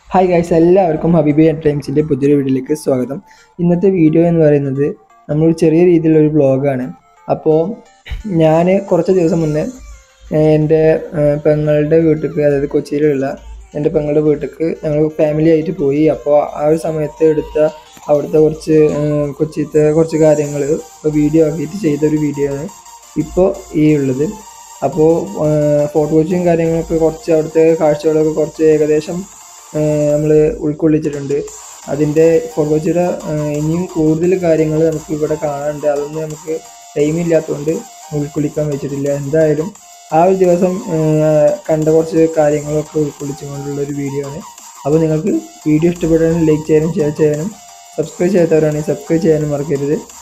hi guys എല്ലാവർക്കും ഹബീബി ടൈംസിൻ്റെ പുതിയൊരു വീഡിയോയിലേക്ക് സ്വാഗതം ഇന്നത്തെ വീഡിയോ എന്ന് പറയുന്നത് നമ്മൾ ചെറിയ രീതിയിലുള്ളൊരു വ്ളോഗാണ് അപ്പോൾ ഞാൻ കുറച്ച് ദിവസം മുന്നേ ഏഹ്, എൻ്റെ ഏഹ്, പെങ്ങളുടെ വീട്ടിലേക്ക് അതായത് കൊച്ചിയിലുള്ള എൻ്റെ പെങ്ങളുടെ വീട്ടിലേക്ക് ഞങ്ങൾ ഫാമിലി ആയിട്ട് പോയി അപ്പോൾ ആ ഒരു സമയത്ത് എടുത്ത അവിടുത്തെ കുറച്ച് ഏഹ്, കൊച്ചിയിലത്തെ കുറച്ച് കാര്യങ്ങൾ ഇപ്പോൾ വീഡിയോ ആക്കിയിട്ട് ചെയ്തൊരു വീഡിയോ ആണ് ഇപ്പോൾ ഈ ഉള്ളത് അപ്പോൾ ഫോട്ടോ കോച്ചിങ് കാര്യങ്ങളൊക്കെ കുറച്ച് അവിടുത്തെ കാഴ്ചകളൊക്കെ കുറച്ച് ഏകദേശം നമ്മൾ ഉൾക്കൊള്ളിച്ചിട്ടുണ്ട് അതിൻ്റെ ഫോട്ടോ കോച്ചിയുടെ ഇനിയും കൂടുതൽ കാര്യങ്ങൾ നമുക്ക് ഇവിടെ കാണാനുണ്ട് അതൊന്നും നമുക്ക് ടൈം ഇല്ലാത്തതുകൊണ്ട് ഉൾക്കൊള്ളിക്കാൻ വെച്ചിട്ടില്ല എന്തായാലും ആ ഒരു ദിവസം ആ, കണ്ട കുറച്ച് കാര്യങ്ങളൊക്കെ ഉൾക്കൊള്ളിച്ചുകൊണ്ടുള്ള ഒരു വീഡിയോ ആണ് അപ്പോൾ നിങ്ങൾക്ക് വീഡിയോ ഇഷ്ടപ്പെട്ടാലും ലൈക്ക് ചെയ്യാനും ഷെയർ ചെയ്യാനും സബ്സ്ക്രൈബ് ചെയ്യാത്തവരാണെങ്കിൽ സബ്സ്ക്രൈബ് ചെയ്യാനും മറക്കരുത്